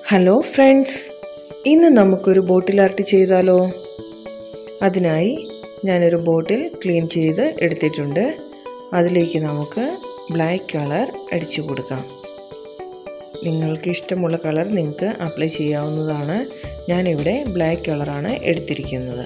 hello friends ഇന്ന് നമുക്കൊരു bottle art ചെയ്താലോ അതിനായി ഞാനൊരു ബോട്ടിൽ ക്ലീൻ ചെയ്ത് എടുത്തിട്ടുണ്ട് അതിലേക്ക് നമുക്ക് ബ്ലാക്ക് കളർ അടിച്ചു കൊടുക്കാം നിങ്ങൾക്ക് ഇഷ്ടമുള്ള കളർ നിങ്ങൾക്ക് അപ്ലൈ ചെയ്യാവുന്നതാണ് ഞാനിവിടെ ബ്ലാക്ക് കളറാണ് എടുത്തിരിക്കുന്നത്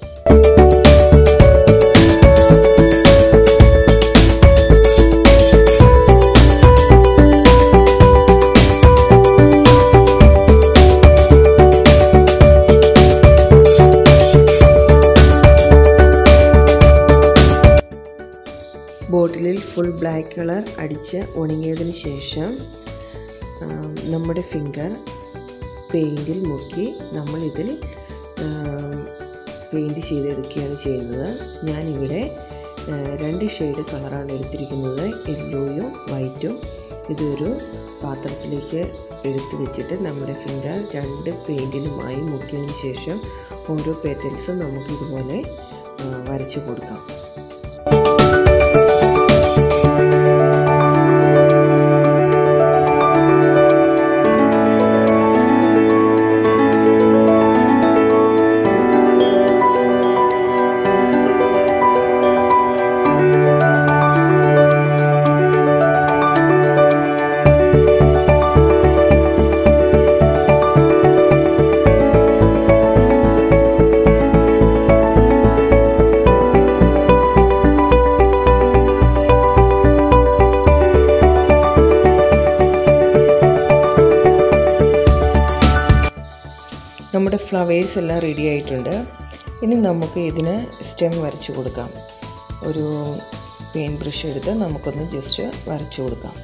ബോട്ടിലിൽ ഫുൾ ബ്ലാക്ക് കളർ അടിച്ച് ഉണങ്ങിയതിന് ശേഷം നമ്മുടെ ഫിംഗർ പെയിൻറ്റിൽ മുക്കി നമ്മളിതിൽ പെയിൻറ്റ് ചെയ്തെടുക്കുകയാണ് ചെയ്യുന്നത് ഞാനിവിടെ രണ്ട് ഷെയ്ഡ് കളറാണ് എടുത്തിരിക്കുന്നത് യെല്ലോയും വൈറ്റും ഇതൊരു പാത്രത്തിലേക്ക് എടുത്ത് വെച്ചിട്ട് നമ്മുടെ ഫിംഗർ രണ്ട് പെയിൻറ്റിലുമായി മുക്കിയതിന് ശേഷം ഓരോ പെറ്റൽസും നമുക്കിതുപോലെ വരച്ചു കൊടുക്കാം നമ്മുടെ ഫ്ലവേഴ്സ് എല്ലാം റെഡി ആയിട്ടുണ്ട് ഇനി നമുക്ക് ഇതിന് സ്റ്റെം വരച്ചു കൊടുക്കാം ഒരു പെയിൻറ്റ് ബ്രഷ് എടുത്ത് നമുക്കൊന്ന് ജസ്റ്റ് വരച്ചു കൊടുക്കാം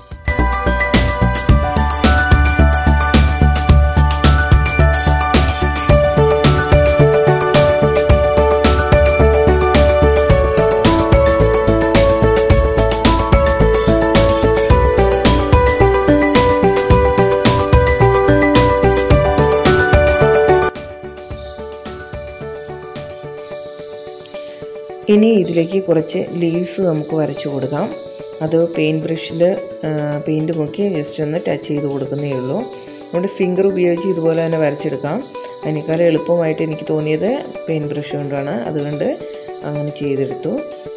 ഇനി ഇതിലേക്ക് കുറച്ച് ലീവ്സ് നമുക്ക് വരച്ചു കൊടുക്കാം അത് പെയിൻറ്റ് ബ്രഷിൽ പെയിൻറ്റ് മുക്കി ജസ്റ്റ് ഒന്ന് ടച്ച് ചെയ്ത് കൊടുക്കുന്നേ ഉള്ളൂ നമ്മുടെ ഫിംഗർ ഉപയോഗിച്ച് ഇതുപോലെ തന്നെ വരച്ചെടുക്കാം അതിനേക്കാൾ എളുപ്പമായിട്ട് എനിക്ക് തോന്നിയത് പെയിൻറ്റ് ബ്രഷ് കൊണ്ടാണ് അതുകൊണ്ട് അങ്ങനെ ചെയ്തെടുത്തു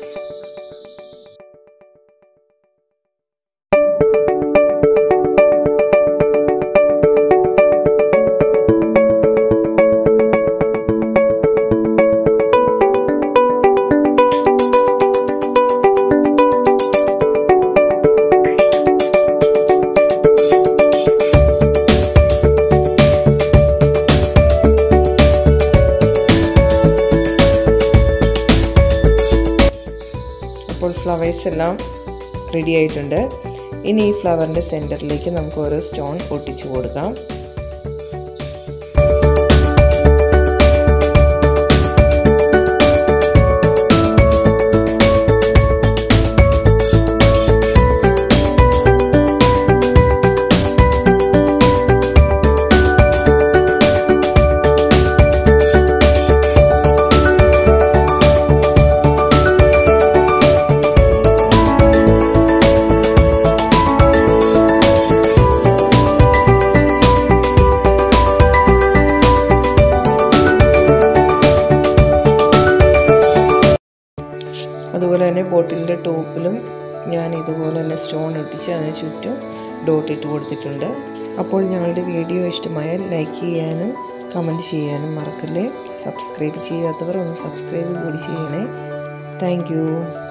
അപ്പോൾ ഫ്ലവേഴ്സ് എല്ലാം റെഡി ആയിട്ടുണ്ട് ഇനി ഈ ഫ്ലവറിൻ്റെ സെൻറ്ററിലേക്ക് നമുക്ക് ഓരോ സ്റ്റോൺ ഒട്ടിച്ചു കൊടുക്കാം അതുപോലെ തന്നെ ബോട്ടിലിൻ്റെ ടോപ്പിലും ഞാൻ ഇതുപോലെ തന്നെ സ്റ്റോൺ ഒട്ടിച്ച് അതിന് ചുറ്റും ഡോട്ട് ഇട്ട് കൊടുത്തിട്ടുണ്ട് അപ്പോൾ ഞങ്ങളുടെ വീഡിയോ ഇഷ്ടമായാൽ ലൈക്ക് ചെയ്യാനും കമൻറ്റ് ചെയ്യാനും മറക്കല്ലേ സബ്സ്ക്രൈബ് ചെയ്യാത്തവർ ഒന്ന് സബ്സ്ക്രൈബ് കൂടി ചെയ്യണേ താങ്ക്